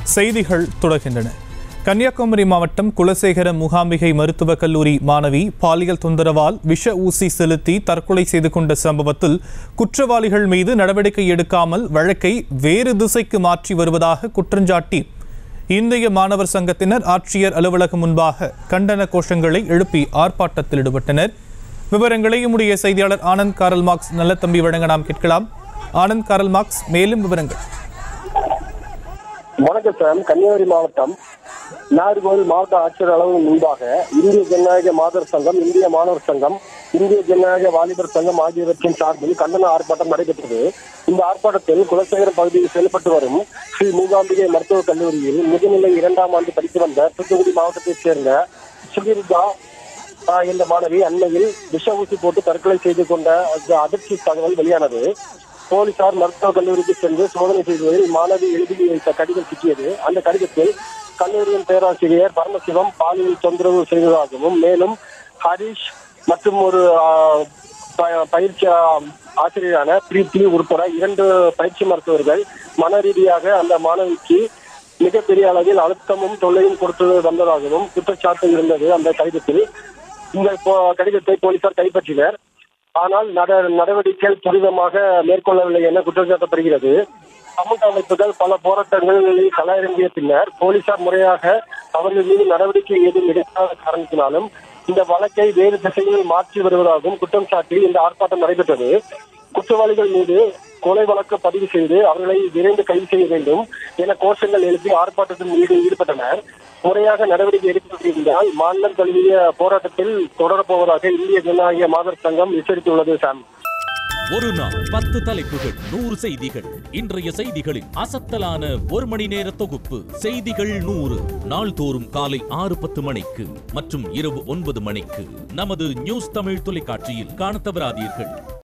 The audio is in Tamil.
செய்திகள் தொடர்கின்றன கன்னியாகுமரி மாவட்டம் குலசேகர முகாம்பிகை மருத்துவக் கல்லூரி மாணவி பாலியல் தொந்தரவால் விஷ ஊசி செலுத்தி தற்கொலை செய்து கொண்ட சம்பவத்தில் குற்றவாளிகள் மீது நடவடிக்கை எடுக்காமல் வழக்கை வேறு திசைக்கு மாற்றி வருவதாக குற்றஞ்சாட்டி இந்திய மாணவர் சங்கத்தினர் ஆட்சியர் அலுவலகம் முன்பாக கண்டன கோஷங்களை எழுப்பி ஆர்ப்பாட்டத்தில் ஈடுபட்டனர் விவரங்களை நம்முடைய செய்தியாளர் ஆனந்த் காரல் மார்க்ஸ் நல்லத்தம்பி வழங்க நாம் கேட்கலாம் ஆனந்த் காரல் மார்க்ஸ் மேலும் விவரங்கள் வணக்கம் சார் கன்னியாகுமரி மாவட்டம் நாகர்கோவில் மாவட்ட ஆட்சியர் அலுவலகம் முன்பாக இந்திய ஜனநாயக மாதர் சங்கம் இந்திய மாணவர் சங்கம் இந்திய ஜனநாயக வாலிபர் சங்கம் ஆகியவற்றின் சார்பில் கண்டன ஆர்ப்பாட்டம் நடைபெற்றது இந்த ஆர்ப்பாட்டத்தில் குலசேகரம் பகுதியில் செயல்பட்டு வரும் ஸ்ரீ மூகாம்பிகை மருத்துவக் கல்லூரியில் முதுநிலை இரண்டாம் ஆண்டு படித்து வந்த தூத்துக்குடி மாவட்டத்தைச் சேர்ந்த சுகிர்தா ஆஹ் என்ற மாணவி அண்மையில் விஷ ஊசி போட்டு தற்கொலை செய்து கொண்ட அந்த அதிர்ச்சி தகவல் வெளியானது போலீசார் மருத்துவக் கல்லூரிக்கு சென்று சோதனை செய்ததில் மாணவி எழுதி வைத்த கடிதம் சிக்கியது அந்த கடிதத்தில் கல்லூரியின் பேராசிரியர் பரமசிவம் பாலியல் தொந்தரவு செய்ததாகவும் மேலும் ஹரிஷ் மற்றும் ஒரு ஆஹ், ப- பயிற்சி ஆஹ், ஆசிரியரான பிரீத்தி உட்பட இரண்டு பயிற்சி மருத்துவர்கள் மன ரீதியாக அந்த மாணவிக்கு மிகப்பெரிய அளவில் அழுத்தமும் தொல்லையும் கொடுத்து வந்ததாகவும் குற்றச்சாட்டு இருந்தது அந்த கடிதத்தில் இந்த போ- கடிதத்தை போலீசார் கைப்பற்றினர் ஆனால் நட- நடவடிக்கைகள் துரிதமாக மேற்கொள்ளவில்லை என குற்றம் சாட்டப்படுகிறது சமூக அமைப்புகள் பல போராட்டங்களில் களமிறங்கிய பின்னர் போலீசார் முறையாக அவர்கள் மீது நடவடிக்கை ஏதும் எடுக்காத காரணத்தினாலும் இந்த வழக்கை வேறு திசையில் மாற்றி வருவதாகவும் குற்றம் சாட்டி இந்த ஆர்ப்பாட்டம் நடைபெற்றது குற்றவாளிகள் மீது கொலை வழக்கு பதிவு செய்து அவர்களை விரைந்து கைது செய்ய வேண்டும் என கோஷங்கள் எழுப்பி ஆர்ப்பாட்டத்தில் ஈடு- ஈடுபட்டனர் முறையாக நடவடிக்கை எடுக்கப்பட்டிருந்தால் மாநிலம் தழுவிய போராட்டத்தில் தொடரப்போவதாக இந்திய ஜனநாயக மாதர் சங்கம் எச்சரித்துள்ளது சாம் ஒரு நாள் பத்து தலைப்புகள் நூறு செய்திகள் இன்றைய செய்திகளின் அசத்தலான ஒரு மணி நேர தொகுப்பு செய்திகள் நூறு நாள்தோறும் காலை ஆறு பத்து மணிக்கு மற்றும் இரவு ஒன்பது மணிக்கு நமது நியூஸ் தமிழ் தொலைக்காட்சியில் காணத் தவறாதீர்கள்